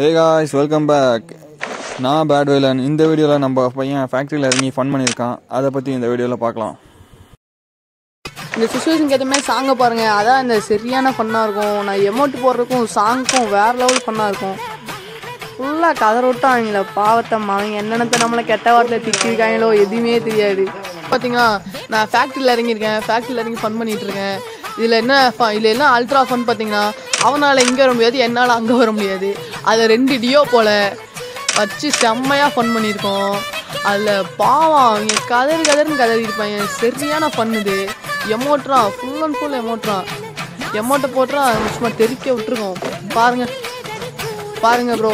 ஹே guys welcome back நான் பேட் வேலன் இந்த வீடியோவில் நம்ம பையன் ஃபேக்ட்ரியில் இறங்கி ஃபன் பண்ணியிருக்கான் அதை பற்றி இந்த வீடியோவில் பார்க்கலாம் இந்த சுச்சுவேஷனுக்கு ஏற்ற மாதிரி சாங்கை பாருங்க அதான் இந்த சரியான ஃபன்னாக இருக்கும் நான் எமௌண்ட் போடுறதுக்கும் சாங்க்கும் வேற லெவல் ஃபன்னாக இருக்கும் ஃபுல்லாக கதற விட்டாங்களே பாவத்தை அவங்க என்னென்னத்தை நம்மளை கெட்ட வார்த்தையில் திட்டிருக்காங்களோ எதுவுமே தெரியாது பார்த்தீங்களா நான் ஃபேக்ட்ரியில் இறங்கியிருக்கேன் ஃபேக்ட்ரியில் இறங்கி ஃபன் பண்ணிட்டு இருக்கேன் இதில் என்ன fun- இதில் என்ன அல்ட்ரா ஃபன் பார்த்தீங்கன்னா அவனால் இங்கே வர முடியாது என்னால் அங்கே வர முடியாது அதை ரெண்டு டியோ போல வச்சு செம்மையாக ஃபன் பண்ணியிருக்கோம் அதில் பாவம் அவங்க கதறு கதறுன்னு கதறி இருப்பாங்க சரியான ஃபன் இது emotion full and full emotion எமோட்டை போட்டுறா சும்மா தெறிக்க விட்டுருக்கோம் பாருங்க பாருங்க ப்ரோ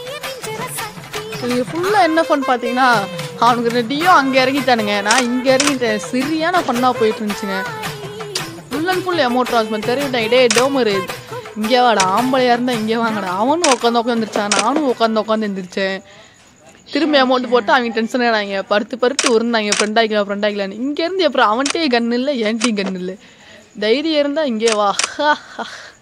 இது ஃபுல்லாக என்ன ஃபன் பார்த்தீங்கன்னா அவனுக்கு ரெடியும் அங்கே இறங்கிட்டானுங்க நான் இங்கே இறங்கிட்டேன் சரியான ஃபன்னாக போயிட்டு இருந்துச்சுங்க ஃபுல் அண்ட் ஃபுல் எமோட்ரான்ஸ் தெரிவிட்டேன் டே டோமரு இங்கே வாடா ஆம்பளையாக இருந்தால் இங்கே வாங்கடா அவனும் உட்காந்து உட்காந்துருச்சான் நானும் உட்காந்து உட்காந்து எழுந்திரிச்சேன் திரும்பி அமௌண்ட் போட்டு அவங்க டென்ஷன் ஆனாங்க படுத்து படுத்து உருந்தாங்க ஃப்ரெண்ட் ஆகிக்கலாம் ஃப்ரெண்ட் ஆகிக்கலான்னு இங்கேருந்து அப்புறம் அவன்கிட்டயே கன் இல்லை என்கிட்டயும் கன் இல்லை தைரியம் இருந்தால் இங்கே வா